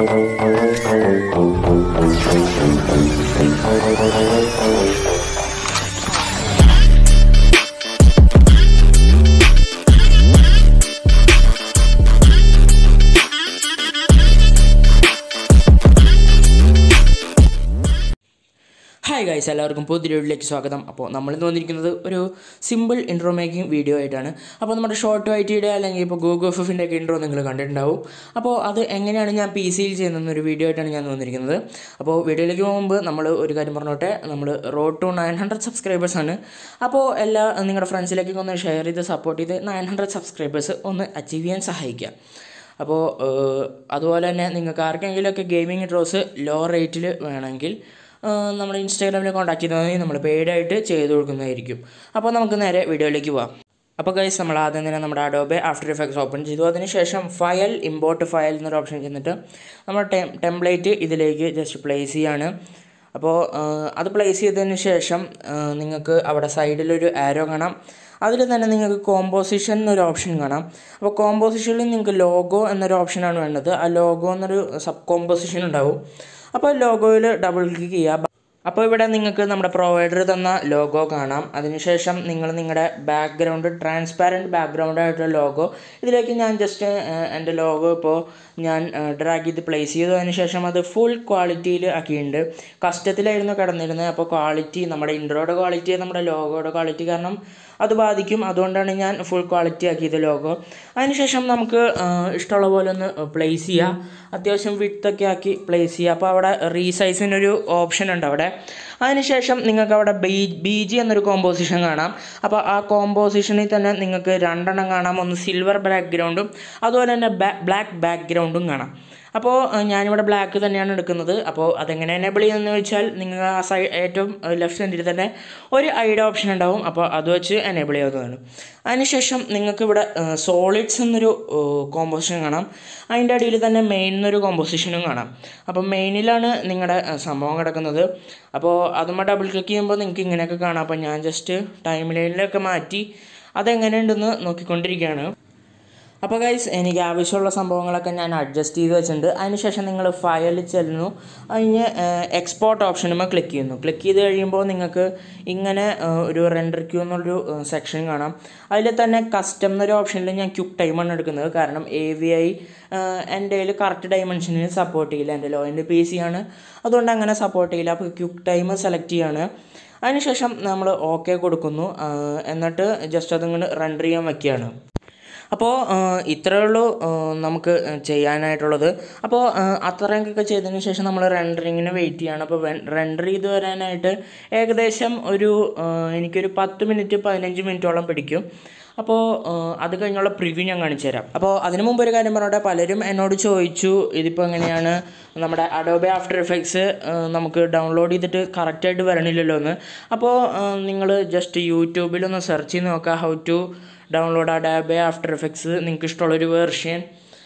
hi guys എല്ലാവർക്കും പുതിയ വീഡിയോയിലേക്ക് സ്വാഗതം അപ്പോൾ നമ്മളിന്ന് വന്നിരിക്കുന്നത് ഒരു സിമ്പിൾ ഇൻട്രോ മേക്കിംഗ് വീഡിയോ ആയിട്ടാണ് അപ്പോൾ നമ്മുടെ ഷോർട്ട് ഐ ടിയുടെ അല്ലെങ്കിൽ ഇപ്പോൾ ഗൂഗിൾ ഫിഫിൻ്റെ ഒക്കെ ഇൻട്രോ നിങ്ങൾ കണ്ടിട്ടുണ്ടാവും അപ്പോൾ അത് എങ്ങനെയാണ് ഞാൻ പി സിയിൽ ചെയ്യുന്നൊരു വീഡിയോ ആയിട്ടാണ് ഞാൻ വന്നിരിക്കുന്നത് അപ്പോൾ വീഡിയോയിലേക്ക് മുമ്പ് നമ്മൾ ഒരു കാര്യം പറഞ്ഞോട്ടെ നമ്മൾ road to nine hundred subscribers ആണ് അപ്പോൾ എല്ലാ നിങ്ങളുടെ ഫ്രണ്ട്സിലേക്കൊക്കെ ഒന്ന് ഷെയർ ചെയ്ത് സപ്പോർട്ട് ചെയ്ത് നയൻ ഹൺഡ്രഡ് സബ്സ്ക്രൈബേഴ്സ് ഒന്ന് അച്ചീവ് ചെയ്യാൻ സഹായിക്കുക അപ്പോൾ ഏഹ്, അതുപോലെ തന്നെ നിങ്ങൾക്ക് ആർക്കെങ്കിലുമൊക്കെ ഗെയിമിംഗ് ഡ്രോസ് ലോ റേറ്റിൽ വേണമെങ്കിൽ നമ്മൾ ഇൻസ്റ്റാഗ്രാമിൽ കോൺടാക്ട് ചെയ്താൽ മതി നമ്മൾ പെയ്ഡായിട്ട് ചെയ്ത് കൊടുക്കുന്നതായിരിക്കും അപ്പോൾ നമുക്ക് നേരെ വീഡിയോയിലേക്ക് പോവാം അപ്പോൾ ഗൈസ് നമ്മൾ ആദ്യം തന്നെ നമ്മുടെ അഡോബെ ആഫ്റ്റർ ഇഫക്ട്സ് ഓപ്പൺ ചെയ്തു അതിനുശേഷം ഫയൽ ഇമ്പോർട്ട് ഫയൽ എന്നൊരു ഓപ്ഷൻ ചെന്നിട്ട് നമ്മൾ ടെം ടെംപ്ലേറ്റ് ഇതിലേക്ക് ജസ്റ്റ് പ്ലേസ് ചെയ്യാണ് അപ്പോൾ അത് പ്ലേസ് ചെയ്തതിന് ശേഷം ആ, നിങ്ങൾക്ക് അവിടെ സൈഡിലൊരു ആരോ കാണാം അതിൽ തന്നെ നിങ്ങൾക്ക് കോമ്പോസിഷൻ എന്നൊരു ഓപ്ഷൻ കാണാം അപ്പോൾ കോമ്പോസിഷനിൽ നിങ്ങൾക്ക് ലോഗോ എന്നൊരു ഓപ്ഷനാണ് വേണ്ടത് ആ ലോഗോ എന്നൊരു സബ് കോമ്പോസിഷൻ ഉണ്ടാവും അപ്പോൾ ലോഗോയിൽ ഡബിൾ ക്ലിക്ക് ചെയ്യുക അപ്പോൾ ഇവിടെ നിങ്ങൾക്ക് നമ്മുടെ പ്രൊവൈഡർ തന്ന ലോഗോ കാണാം അതിനുശേഷം നിങ്ങൾ നിങ്ങളുടെ ബാക്ക്ഗ്രൗണ്ട് ട്രാൻസ്പാരൻറ്റ് ബാക്ക്ഗ്രൗണ്ട് ആയിട്ടുള്ള ലോഗോ ഇതിലേക്ക് ഞാൻ ജസ്റ്റ് എൻ്റെ ലോഗോ ഇപ്പോൾ ഞാൻ ഡ്രാഗ് ചെയ്ത് പ്ലേസ് ചെയ്തു അതിന് ശേഷം അത് ഫുൾ ക്വാളിറ്റിയിൽ ആക്കിയിട്ടുണ്ട് കസ്റ്റത്തിലായിരുന്നു കിടന്നിരുന്നത് അപ്പോൾ ക്വാളിറ്റി നമ്മുടെ ഇൻട്രോയുടെ ക്വാളിറ്റി നമ്മുടെ ലോഗോയുടെ ക്വാളിറ്റി കാരണം അത് ബാധിക്കും അതുകൊണ്ടാണ് ഞാൻ ഫുൾ ക്വാളിറ്റി ആക്കിയത് ലോഗോ അതിനുശേഷം നമുക്ക് ആ, ഇഷ്ടമുള്ള പോലെ ഒന്ന് പ്ലേസ് ചെയ്യുക അത്യാവശ്യം വിട്ടൊക്കെ ആക്കി പ്ലേസ് ചെയ്യുക അപ്പോൾ അവിടെ റീസൈസിനൊരു ഓപ്ഷൻ ഉണ്ട് അവിടെ അതിനുശേഷം നിങ്ങൾക്ക് അവിടെ ബി ബി ജി എന്നൊരു കോമ്പോസിഷൻ കാണാം അപ്പോൾ ആ കോമ്പോസിഷനിൽ തന്നെ നിങ്ങൾക്ക് രണ്ടെണ്ണം കാണാം ഒന്ന് സിൽവർ ബാക്ക്ഗ്രൗണ്ടും അതുപോലെ തന്നെ ബ്ലാക്ക് ബാക്ക്ഗ്രൗണ്ടും കാണാം അപ്പോൾ അഹ് ഞാനിവിടെ ബ്ലാക്ക് തന്നെയാണ് എടുക്കുന്നത് അപ്പോൾ അതെങ്ങനെ എനേബിൾ ചെയ്യുന്നതെന്ന് വെച്ചാൽ നിങ്ങൾ ആ സൈ ഏറ്റവും ലെഫ്റ്റ് സൈഡിൽ തന്നെ ഒരു ഐഡ് ഓപ്ഷൻ ഉണ്ടാവും അപ്പോൾ അത് വെച്ച് എനേബിൾ ചെയ്യാവുന്നതാണ് അതിനുശേഷം നിങ്ങൾക്ക് ഇവിടെ സോളിഡ്സ് എന്നൊരു കോമ്പോസിഷൻ കാണാം അതിൻ്റെ അടിയിൽ തന്നെ മെയിൻ എന്നൊരു കോമ്പോസിഷനും കാണാം അപ്പോൾ മെയിനിലാണ് നിങ്ങളുടെ അഹ് സംഭവം കിടക്കുന്നത് അപ്പോൾ അതുമ്പോൾ ഡബിൾ ക്ലിക്ക് ചെയ്യുമ്പോൾ നിങ്ങൾക്ക് ഇങ്ങനെയൊക്കെ കാണാം അപ്പോൾ ഞാൻ ജസ്റ്റ് ടൈം ലൈനിലൊക്കെ മാറ്റി അതെങ്ങനെയുണ്ടെന്ന് നോക്കിക്കൊണ്ടിരിക്കുകയാണ് അപ്പോൾ ഗൈസ് എനിക്ക് ആവശ്യമുള്ള സംഭവങ്ങളൊക്കെ ഞാൻ അഡ്ജസ്റ്റ് ചെയ്ത് വെച്ചിട്ടുണ്ട് അതിനുശേഷം നിങ്ങൾ ഫയലിൽ ചെല്ലുന്നു അതിന് എക്സ്പോർട്ട് ഓപ്ഷനുമ്പോൾ ക്ലിക്ക് ചെയ്യുന്നു ക്ലിക്ക് ചെയ്ത് കഴിയുമ്പോൾ നിങ്ങൾക്ക് ഇങ്ങനെ ആ, ഒരു റെൻഡർ ക്യൂ എന്നുള്ളൊരു സെക്ഷൻ കാണാം അതിൽ തന്നെ കസ്റ്റം എന്നൊരു ഓപ്ഷനിൽ ഞാൻ ക്യുക്ക് ടൈമാണ് എടുക്കുന്നത് കാരണം എ വി ഐ എൻ്റെ കയ്യിൽ കറക്റ്റ് ഡയമെൻഷനിൽ സപ്പോർട്ട് ചെയ്യില്ല എൻ്റെ ലോ എൻ്റെ പി സി ആണ് അതുകൊണ്ട് അങ്ങനെ സപ്പോർട്ട് ചെയ്യില്ല അപ്പോൾ ക്യുക്ക് ടൈം സെലക്ട് ചെയ്യാണ് അതിനുശേഷം നമ്മൾ ഓക്കെ കൊടുക്കുന്നു ആ, എന്നിട്ട് ജസ്റ്റ് അതിങ്ങനെ റെൻഡർ ചെയ്യാൻ വയ്ക്കുകയാണ് അപ്പോൾ ഇത്രയേ ഉള്ളൂ ആ, നമുക്ക് ചെയ്യാനായിട്ടുള്ളത് അപ്പോൾ അത്രയൊക്കെ ചെയ്തതിന് ശേഷം നമ്മൾ റെൻഡറിങ്ങിന് വെയിറ്റ് ചെയ്യണം അപ്പോൾ റെൻഡർ ചെയ്ത് വരാനായിട്ട് ഏകദേശം ഒരു ആ, എനിക്കൊരു പത്ത് മിനിറ്റ് പതിനഞ്ച് മിനിറ്റോളം പിടിക്കും അപ്പോൾ ആ, അത് കഴിഞ്ഞുള്ള പ്രിവ്യൂ ഞാൻ കാണിച്ചു തരാം അപ്പോൾ അതിന് മുമ്പ് ഒരു കാര്യം പറഞ്ഞോട്ടെ പലരും എന്നോട് ചോദിച്ചു ഇതിപ്പോൾ എങ്ങനെയാണ് നമ്മുടെ അഡോബെ ആഫ്റ്റർ എഫക്ട്സ് നമുക്ക് ഡൗൺലോഡ് ചെയ്തിട്ട് കറക്റ്റായിട്ട് വരണില്ലല്ലോ എന്ന് അപ്പോൾ നിങ്ങൾ ജസ്റ്റ് യൂട്യൂബിലൊന്ന് സെർച്ച് ചെയ്ത് നോക്കുക how to download Adobe after effects നിങ്ങൾക്ക് ഇഷ്ടമുള്ളൊരു version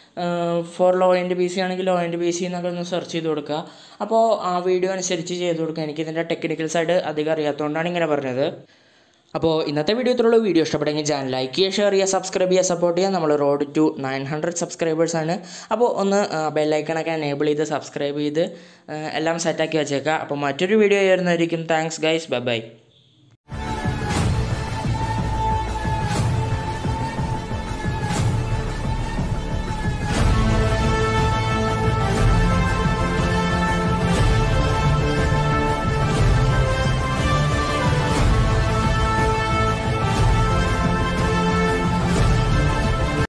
for low end PC സി ആണെങ്കിൽ ലോ എൻ്റെ പി സി എന്നൊക്കെ ഒന്ന് സെർച്ച് ചെയ്ത് കൊടുക്കുക അപ്പോൾ ആ വീഡിയോ അനുസരിച്ച് ചെയ്ത് കൊടുക്കുക എനിക്ക് ഇതിൻ്റെ ടെക്നിക്കൽ സൈഡ് അധികം അറിയാത്തതുകൊണ്ടാണ് ഇങ്ങനെ പറഞ്ഞത് അപ്പോൾ ഇന്നത്തെ വീഡിയോ ഇത്രയുള്ളൂ വീഡിയോ ഇഷ്ടപ്പെട്ടെങ്കിൽ ചാനൽ ലൈക്ക് ചെയ്യുക ഷെയർ ചെയ്യുക സബ്സ്ക്രൈബ് ചെയ്യുക സപ്പോർട്ട് ചെയ്യുക നമ്മൾ road to nine hundred subscribers ആണ് അപ്പോൾ ഒന്ന് ബെല്ലൈക്കണൊക്കെ എനേബിൾ ചെയ്ത് സബ്സ്ക്രൈബ് ചെയ്ത് ആ, എല്ലാം സെറ്റാക്കി വെച്ചേക്കുക അപ്പോൾ മറ്റൊരു വീഡിയോ ആയിരുന്നായിരിക്കും താങ്ക്സ് ഗൈസ് ബൈ ബൈ